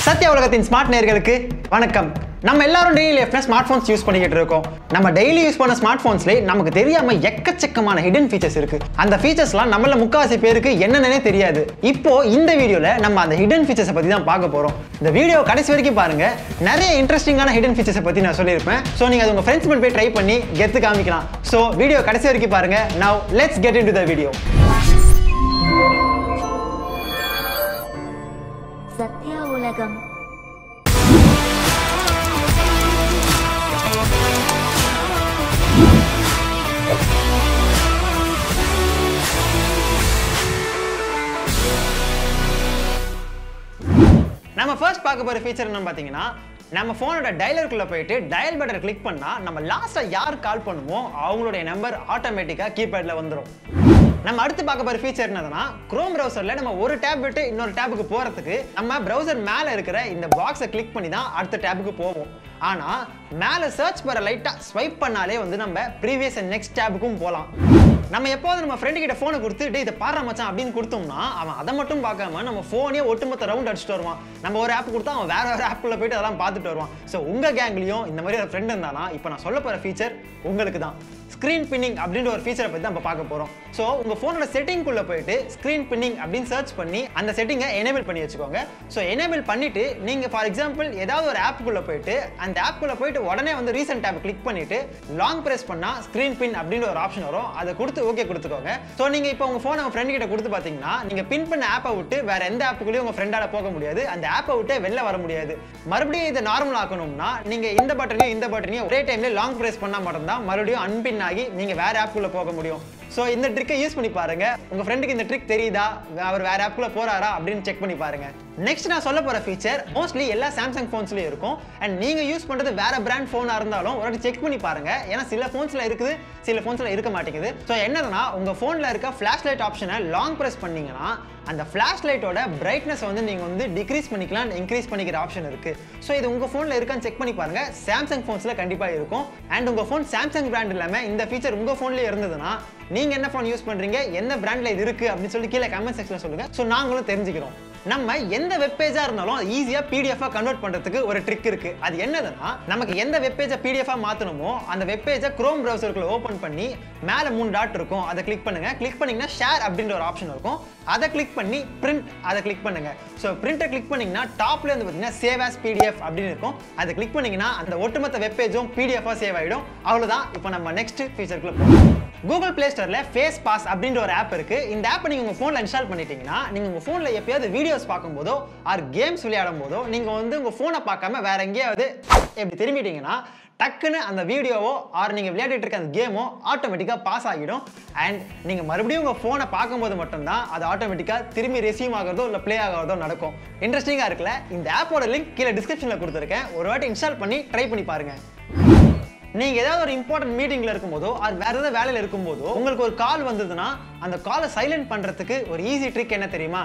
சத்ய உலகத்தின் ஸ்மார்ட் நேர்களுக்கு வணக்கம் நம்ம எல்லாரும் டெய்லி லைஃப்ல ஸ்மார்ட் ஃபோன்ஸ் யூஸ் பண்ணிக்கிட்டு இருக்கோம் நம்ம டெய்லி யூஸ் பண்ண ஸ்மார்ட் ஃபோன்ஸ்லேயே நமக்கு தெரியாம எக்கச்சக்கமான ஹிடன் ஃபீச்சர்ஸ் இருக்கு அந்த ஃபீச்சர்ஸ்லாம் நம்மள முக்காவாசி பேருக்கு என்னன்னே தெரியாது இப்போ இந்த வீடியோல நம்ம அந்த ஹிடன் ஃபீச்சர்ஸை பத்தி தான் பார்க்க போறோம் இந்த வீடியோ கடைசி வரைக்கும் பாருங்க நிறைய இன்ட்ரெஸ்டிங்கான ஹிடன் ஃபீச்சர்ஸை பத்தி நான் சொல்லியிருப்பேன் ஸோ நீங்க அது உங்க ஃப்ரெண்ட்ஸ் போய் ட்ரை பண்ணி கெத்து காமிக்கலாம் ஸோ வீடியோ கடைசி வரைக்கும் பாருங்க now let's get into the video Sathya உலகம் நம்ம ஃபர்ஸ்ட் பார்க்க போகிற ஃபீச்சர் என்ன பார்த்தீங்கன்னா நம்ம ஃபோனோட டயலருக்குள்ளே போயிட்டு டயல் பட்டனை கிளிக் பண்ணால் நம்ம லாஸ்ட்டாக யார் கால் பண்ணுமோ அவங்களுடைய நம்பர் ஆட்டோமேட்டிக்காக கீபேடில் வந்துடும் நம்ம அடுத்து பார்க்க போகிற ஃபீச்சர் என்னதுன்னா குரோம் ப்ரௌசரில் நம்ம ஒரு டேப் விட்டு இன்னொரு டேபுக்கு போகிறதுக்கு நம்ம ப்ரௌசர் மேலே இருக்கிற இந்த பாக்ஸை கிளிக் பண்ணி தான் அடுத்த டேபுக்கு போவோம் ஆனால் மேலே சர்ச் பாரை லைட்டாக ஸ்வைப் பண்ணாலே வந்து நம்ம ப்ரீவியஸ் அண்ட் நெக்ஸ்ட் டேபுக்கும் போகலாம் நம்ம எப்போது நம்ம ஃப்ரெண்டு கிட்ட ஃபோனை கொடுத்து டேய் இதை பாரு மச்சான் அப்படின்னு கொடுத்தோம்னா அவன் அதை மட்டும் பார்க்காம நம்ம ஃபோனே ஒட்டுமொத்த ரவுண்ட் அடிச்சுட்டு வருவான் நம்ம ஒரு ஆப் கொடுத்தா அவன் வேற வேற ஆப்புக்குள்ள போயிட்டு அதெல்லாம் பார்த்துட்டு வருவான் ஸோ உங்க கேங்லயும் இந்த மாதிரி ஒரு ஃப்ரெண்ட் இருந்தானா இப்போ நான் சொல்ல போற ஃபீச்சர் உங்களுக்கு தான் ஸ்க்ரீன் பின்னிங் அப்படின்ற ஒரு ஃபீச்சரை பற்றி நம்ம பார்க்க போகிறோம் ஸோ உங்கள் ஃபோனோட செட்டிங்குள்ளே போயிட்டு ஸ்க்ரீன் பின்னிங் அப்படின்னு சர்ச் பண்ணி அந்த செட்டிங்கை எனேபிள் பண்ணி வச்சுக்கோங்க ஸோ எனேபிள் பண்ணிட்டு நீங்கள் ஃபார் எக்ஸாம்பிள் ஏதாவது ஒரு ஆப்புக்குள்ளே போயிட்டு அந்த ஆப்புக்குள்ளே போயிட்டு உடனே வந்து ரீசெண்ட் ஆப் கிளிக் பண்ணிட்டு லாங் ப்ரெஸ் பண்ணால் ஸ்க்ரீன் பின் அப்படின்ற ஒரு ஆப்ஷன் வரும் அதை கொடுத்து ஓகே கொடுத்துக்கோங்க ஸோ நீங்கள் இப்போ உங்கள் ஃபோனை உங்கள் ஃப்ரெண்ட் கிட்ட கொடுத்து பார்த்தீங்கன்னா நீங்கள் பின் பண்ண ஆப்பை விட்டு வேற எந்த ஆப்புக்குள்ளேயும் உங்கள் ஃப்ரெண்டால போக முடியாது அந்த ஆப்பை விட்டே வெளில வர முடியாது மறுபடியும் இதை நார்மல் ஆக்கணும்னா நீங்கள் இந்த பட்டனையும் இந்த பட்டனையும் ஒரே டைம்ல லாங் ப்ரெஸ் பண்ணால் மட்டும்தான் மறுபடியும் அன்பின் ஆகி நீங்கள் வேற ஆப்புக்குள்ள போக முடியும் ஸோ இந்த ட்ரிக்கை யூஸ் பண்ணி பாருங்க உங்க ஃப்ரெண்டுக்கு இந்த ட்ரிக் தெரியுதா அவர் வேற ஆப்புக்குள்ள போறாரா அப்படின்னு செக் பண்ணி பாருங்க நெக்ஸ்ட் நான் சொல்ல போற ஃபீச்சர் மோஸ்ட்லி எல்லா சாம்சங் ஃபோன்ஸ்லயும் இருக்கும் அண்ட் நீங்க யூஸ் பண்றது வேற பிராண்ட் ஃபோனா இருந்தாலும் ஒரு வாட்டி செக் பண்ணி பாருங்க ஏன்னா சில ஃபோன்ஸ்ல இருக்குது சில ஃபோன்ஸ்ல இருக்க மாட்டேங்குது ஸோ என்னதுன்னா உங்க ஃபோன்ல இருக்க ஃபிளாஷ் லைட் ஆப்ஷனை லாங் ப்ரெஸ் பண்ணீங்கன்னா அந்த ஃபிளாஷ் லைட்டோட பிரைட்னஸ் வந்து நீங்க வந்து டிக்ரீஸ் பண்ணிக்கலாம் இன்க்ரீஸ் பண்ணிக்கிற ஆப்ஷன் இருக்கு ஸோ இது உங்க ஃபோன்ல இருக்கான்னு செக் பண்ணி பாருங்க சாம்சங் ஃபோன்ஸ்ல கண்டிப்பா இருக்கும் அண்ட் உங்க ஃபோன் சாம்சங் பிராண்ட் இல்லாம இந்த ஃபீச்சர் உங்க ஃபோன்லயே இருந்ததுன்னா நீங்க என்ன ஃபோன் யூஸ் பண்றீங்க எந்த பிராண்ட்ல இது இருக்கு அப்படின்னு சொல்லி கீழே கமெண்ட் செக்ஷன்ல சொல்லுங்க ஸோ நாங்களும் தெரிஞ்சுக்கிறோம் நம்ம எந்த வெப் பேஜா இருந்தாலும் ஈஸியா பிடிஎஃப் கன்வெர்ட் பண்றதுக்கு ஒரு ட்ரிக் இருக்கு அது என்னதுன்னா நமக்கு எந்த வெப் பேஜை பிடிஎஃப் மாத்தணுமோ அந்த வெப் பேஜை குரோம் பிரவுசருக்குள்ள ஓபன் பண்ணி மேல மூணு டாட் இருக்கும் அதை கிளிக் பண்ணுங்க கிளிக் பண்ணீங்கன்னா ஷேர் அப்படின்ற ஒரு ஆப்ஷன் இருக்கும் அதை கிளிக் பண்ணி பிரிண்ட் அதை கிளிக் பண்ணுங்க ஸோ பிரிண்டை கிளிக் பண்ணீங்கன்னா டாப்ல இருந்து பார்த்தீங்கன்னா சேவ் ஆஸ் பிடிஎஃப் அப்படின்னு இருக்கும் அதை கிளிக் பண்ணீங்கன்னா அந்த ஒட்டுமொத்த வெப் பேஜும் பிடிஎஃபா சேவ் ஆயிடும் அவ்வளவுதான் இப்போ நம்ம நெக்ஸ்ட் ஃபீச்சருக்குள்ள போகலாம் கூகுள் பிளே ஸ்டோர்ல ஃபேஸ் பாஸ் அப்படின்ற ஒரு ஆப் இருக்கு இந்த ஆப்பை நீங்க உங்க போன்ல இன்ஸ்டால் பண்ணிட்டீங்கன்னா நீங்க உங்க போன்ல எப்பயாவது வீடியோஸ் பார்க்கும்போதோ ஆர் கேம்ஸ் விளையாடும் போதோ நீங்க வந்து உங்க போனை பார்க்காம வேற எங்கேயாவது எப்படி திரும்பிட்டீங்கன்னா டக்குன்னு அந்த வீடியோவோ ஆர் நீங்கள் விளையாடிட்டு இருக்க அந்த கேமோ ஆட்டோமேட்டிக்காக பாஸ் ஆகிடும் அண்ட் நீங்கள் மறுபடியும் உங்கள் ஃபோனை பார்க்கும்போது மட்டும்தான் அது ஆட்டோமேட்டிக்காக திரும்பி ரெசியூம் ஆகிறதோ இல்லை ப்ளே ஆகிறதோ நடக்கும் இன்ட்ரெஸ்டிங்காக இருக்குல்ல இந்த ஆப்போட லிங்க் கீழே டிஸ்கிரிப்ஷனில் கொடுத்துருக்கேன் ஒரு வாட்டி இன்ஸ்டால் பண்ணி ட்ரை பண்ணி பாருங்க நீங்க ஏதாவது ஒரு இம்பார்ட்டன்ட் மீட்டிங்ல இருக்கும்போதோ அது வேற ஏதாவது வேலையில இருக்கும்போதோ உங்களுக்கு ஒரு கால் வந்ததுன்னா அந்த காலை சைலண்ட் பண்றதுக்கு ஒரு ஈஸி ட்ரிக் என்ன தெரியுமா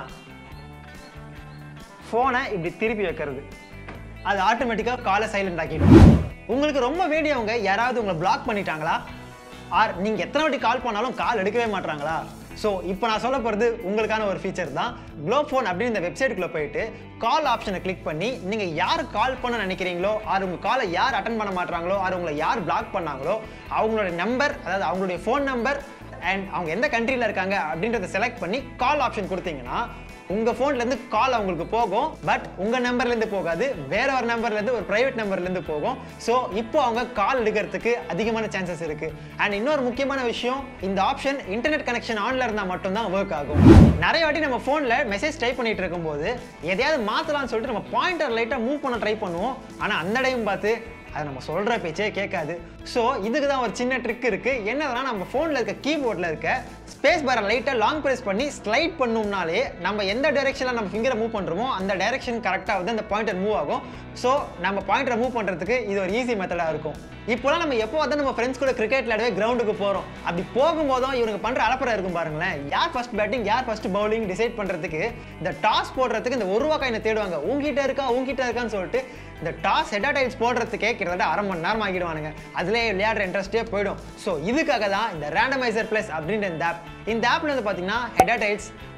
ஃபோனை இப்படி திருப்பி வைக்கிறது அது ஆட்டோமேட்டிக்காக காலை சைலண்ட் ஆக்கிடும் உங்களுக்கு ரொம்ப வேண்டியவங்க யாராவது உங்களை பிளாக் பண்ணிட்டாங்களா ஆர் நீங்கள் எத்தனை வாட்டி கால் பண்ணாலும் கால் எடுக்கவே மாட்றாங்களா ஸோ இப்போ நான் சொல்ல போகிறது உங்களுக்கான ஒரு ஃபீச்சர் தான் க்ளோப் ஃபோன் அப்படின்னு இந்த வெப்சைட்டுக்குள்ளே போயிட்டு கால் ஆப்ஷனை கிளிக் பண்ணி நீங்கள் யார் கால் பண்ண நினைக்கிறீங்களோ ஆர் உங்கள் காலை யார் அட்டன் பண்ண மாட்டாங்களோ ஆர் உங்களை யார் பிளாக் பண்ணாங்களோ அவங்களோட நம்பர் அதாவது அவங்களுடைய ஃபோன் நம்பர் அண்ட் அவங்க எந்த கண்ட்ரியில் இருக்காங்க அப்படின்றத செலக்ட் பண்ணி கால் ஆப்ஷன் கொடுத்தீங்கன்னா உங்க போன்ல இருந்து கால் அவங்களுக்கு போகும் பட் உங்க நம்பர்ல இருந்து போகாது வேற ஒரு நம்பர்ல இருந்து ஒரு பிரைவேட் நம்பர்ல இருந்து போகும் ஸோ இப்போ அவங்க கால் எடுக்கிறதுக்கு அதிகமான சான்சஸ் இருக்கு அண்ட் இன்னொரு முக்கியமான விஷயம் இந்த ஆப்ஷன் இன்டர்நெட் கனெக்ஷன் ஆன்ல இருந்தா மட்டும்தான் ஒர்க் ஆகும் நிறைய வாட்டி நம்ம போன்ல மெசேஜ் டைப் பண்ணிட்டு இருக்கும்போது எதையாவது மாத்தலாம்னு சொல்லிட்டு நம்ம பாயிண்டர் லைட்டா மூவ் பண்ண ட்ரை பண்ணுவோம் ஆனா அந்த டைம் பார்த்து அது நம்ம சொல்கிற பேச்சே கேட்காது ஸோ இதுக்கு தான் ஒரு சின்ன ட்ரிக் இருக்குது என்னதுன்னா நம்ம ஃபோனில் இருக்க கீபோர்டில் இருக்க ஸ்பேஸ் பாரை லைட்டாக லாங் ப்ரெஸ் பண்ணி ஸ்லைட் பண்ணோம்னாலே நம்ம எந்த டைரெக்ஷனில் நம்ம ஃபிங்கரை மூவ் பண்ணுறோமோ அந்த டைரெக்ஷன் கரெக்டாக வந்து அந்த பாயிண்டர் மூவ் ஆகும் ஸோ நம்ம பாயிண்டரை மூவ் பண்ணுறதுக்கு இது ஒரு ஈஸி மெத்தடாக இருக்கும் இப்போலாம் நம்ம எப்போ வந்து நம்ம ஃப்ரெண்ட்ஸ் கூட கிரிக்கெட் விளையாடவே கிரவுண்டுக்கு போகிறோம் அப்படி போகும்போதும் இவனுக்கு பண்ணுற அலப்பறை இருக்கும் பாருங்களேன் யார் ஃபர்ஸ்ட் பேட்டிங் யார் ஃபர்ஸ்ட் பவுலிங் டிசைட் பண்ணுறதுக்கு இந்த டாஸ் போடுறதுக்கு இந்த ஒரு ரூபா காயினை தேடுவாங்க உங்ககிட்ட இருக்கா உங்ககிட்ட இருக்கான்னு சொல்லிட்டு இந்த டாஸ் ஹெட் டைல்ஸ் போடுறதுக்கே கிட்டத்தட்ட அரை மணி நேரம் ஆகிடுவானுங்க அதுலேயே விளையாடுற இன்ட்ரெஸ்ட்டே போயிடும் ஸோ இதுக்காக தான் இந்த ரேண்டமைசர் ப்ளஸ் அப்படின்ற இந்த ஆப் இந்த ஆப்ல வந்து பார்த்தீங்கன்னா head tails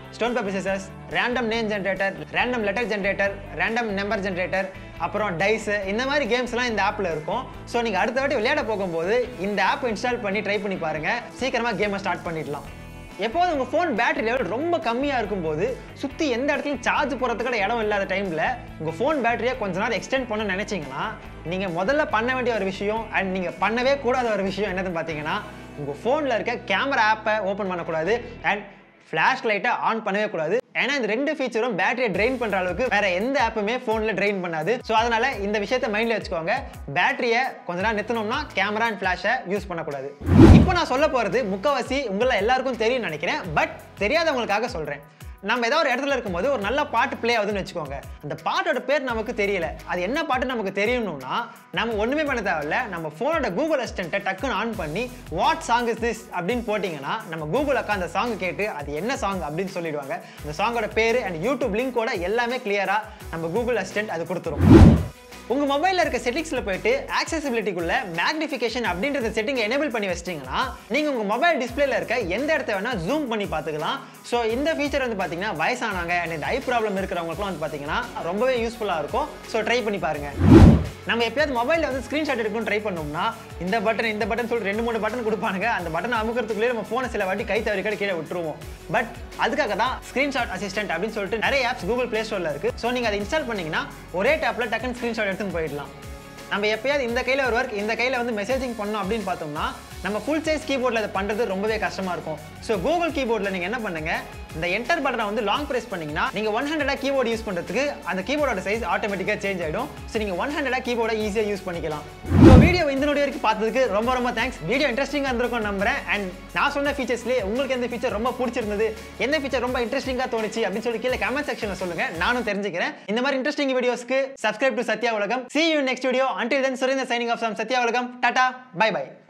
stone paper scissors random name generator random letter generator random number generator அப்புறம் டைஸ் இந்த மாதிரி கேம்ஸ்லாம் இந்த ஆப்பில் இருக்கும் ஸோ நீங்கள் அடுத்த வாட்டி விளையாட போகும்போது இந்த ஆப் இன்ஸ்டால் பண்ணி ட்ரை பண்ணி பாருங்கள் சீக்கிரமாக கேமை ஸ்டார்ட் பண்ணிடலாம் எப்போது உங்கள் ஃபோன் பேட்டரி லெவல் ரொம்ப கம்மியாக இருக்கும்போது சுற்றி எந்த இடத்துலையும் சார்ஜ் போகிறதுக்கு இடம் இல்லாத டைமில் உங்கள் ஃபோன் பேட்டரியை கொஞ்ச நேரம் எக்ஸ்டெண்ட் பண்ண நினச்சிங்கன்னா நீங்கள் முதல்ல பண்ண வேண்டிய ஒரு விஷயம் அண்ட் நீங்கள் பண்ணவே கூடாத ஒரு விஷயம் என்னதுன்னு பார்த்தீங்கன்னா உங்கள் ஃபோனில் இருக்க கேமரா ஆப்பை ஓப்பன் பண்ணக்கூடாது அண்ட் ஃப்ளாஷ் லைட்டை ஆன் பண்ணவே கூடாது ஏன்னா இந்த ரெண்டு ஃபீச்சரும் பேட்டரியை ட்ரெயின் பண்ணுற அளவுக்கு வேற எந்த ஆப்புமே ஃபோனில் ட்ரெயின் பண்ணாது ஸோ அதனால இந்த விஷயத்தை மைண்டில் வச்சுக்கோங்க பேட்டரியை கொஞ்ச நேரம் நிறுத்தணும்னா கேமரா அண்ட் ஃப்ளாஷை யூஸ் பண்ணக்கூடாது இப்போ நான் சொல்ல போகிறது முக்கவாசி உங்களை எல்லாருக்கும் தெரியும்னு நினைக்கிறேன் பட் தெரியாதவங்களுக்காக சொல்கிறேன் நம்ம ஏதோ ஒரு இடத்துல இருக்கும்போது ஒரு நல்ல பாட்டு ப்ளே ஆகுதுன்னு வச்சுக்கோங்க அந்த பாட்டோட பேர் நமக்கு தெரியல அது என்ன பாட்டு நமக்கு தெரியணும்னா நம்ம ஒன்றுமே பண்ண தேவையில்ல நம்ம ஃபோனோட கூகுள் அசிஸ்டண்ட்டை டக்குன்னு ஆன் பண்ணி வாட் சாங் இஸ் திஸ் அப்படின்னு போட்டிங்கன்னா நம்ம கூகுள் அக்கா அந்த சாங் கேட்டு அது என்ன சாங் அப்படின்னு சொல்லிடுவாங்க அந்த சாங்கோட பேர் அண்ட் யூடியூப் லிங்கோட எல்லாமே கிளியராக நம்ம கூகுள் அசிஸ்டன்ட் அது கொடுத்துரும் உங்க மொபைல்ல இருக்க செட்டிங்ஸ்ல போயிட்டு ஆக்சசிபிலிட்டிக்குள்ள மேக்னிஃபிகேஷன் அப்படின்றத செட்டிங் எனேபிள் பண்ணி வச்சிட்டீங்கன்னா நீங்க உங்க மொபைல் டிஸ்பிளேல இருக்க எந்த இடத்த வேணா ஜூம் பண்ணி பார்த்துக்கலாம் ஸோ இந்த ஃபீச்சர் வந்து பாத்தீங்கன்னா வயசானவங்க அண்ட் இந்த ஐ ப்ராப்ளம் இருக்கிறவங்களுக்குலாம் வந்து பாத்தீங்கன்னா ரொம்பவே யூஸ்ஃபுல்லா இருக்கும் ஸோ ட்ரை பண்ணி பாருங்க நம்ம எப்பயாவது மொபைலில் வந்து ஸ்க்ரீன்ஷாட் எடுக்கணும்னு ட்ரை பண்ணோம்னா இந்த பட்டன் இந்த பட்டன் சொல்லிட்டு ரெண்டு மூணு பட்டன் கொடுப்பானுங்க அந்த பட்டனை அமுக்கிறதுக்குள்ளே நம்ம ஃபோனை சில வாட்டி கை தவறி கீழே விட்டுருவோம் பட் அதுக்காக தான் ஸ்க்ரீன்ஷாட் அசிஸ்டன்ட் அப்படின்னு சொல்லிட்டு நிறைய ஆப்ஸ் கூகுள் ப்ளே ஸ்டோரில் இருக்குது ஸோ நீங்கள் அதை இன்ஸ்டால் பண்ணீங்கன்னா ஒரே டேப்பில் டக்குன்னு ஸ்க்ரீன்ஷாட் எடுத்துன்னு போயிடலாம் நம்ம எப்பயாவது இந்த கையில் ஒரு ஒர்க் இந்த கையில் வந்து மெசேஜிங் பண்ணோம் அப்படின்னு பார்த்தோம்னா நம்ம ஃபுல் சைஸ் கீபோர்டில் அதை பண்ணுறது ரொம்பவே கஷ்டமாக இருக்கும் ஸோ கூகுள் கீபோர்டில் நீங்கள் என்ன பண்ணுங்க இந்த என்டர் பட்டனை வந்து லாங் ப்ரெஸ் பண்ணீங்கன்னா நீங்கள் ஒன் ஹண்ட்ரடாக கீபோர்டு யூஸ் பண்ணுறதுக்கு அந்த கீபோர்டோட சைஸ் ஆட்டோமேட்டிக்காக சேஞ்ச் ஆகிடும் ஸோ நீங்கள் ஒன் ஹண்ட்ரடாக கீபோர்டை ஈஸியாக யூஸ் பண்ணிக்கலாம் ஸோ வீடியோ இந்த நோடி வரைக்கும் பார்த்ததுக்கு ரொம்ப ரொம்ப தேங்க்ஸ் வீடியோ இன்ட்ரெஸ்டிங்காக இருந்திருக்கும் நம்புறேன் அண்ட் நான் சொன்ன ஃபீச்சர்ஸ்லேயே உங்களுக்கு எந்த ஃபீச்சர் ரொம்ப பிடிச்சிருந்தது எந்த ஃபீச்சர் ரொம்ப இன்ட்ரெஸ்டிங்காக தோணுச்சு அப்படின்னு சொல்லி கீழே கமெண்ட் செக்ஷனில் சொல்லுங்கள் நானும் தெரிஞ்சுக்கிறேன் இந்த மாதிரி இன்ட்ரெஸ்டிங் வீடியோஸ்க்கு சப்ஸ்கிரைப் டு சத்யா உலகம் see you in next video until then Surender signing off from Sathya உலகம் டாடா பை பை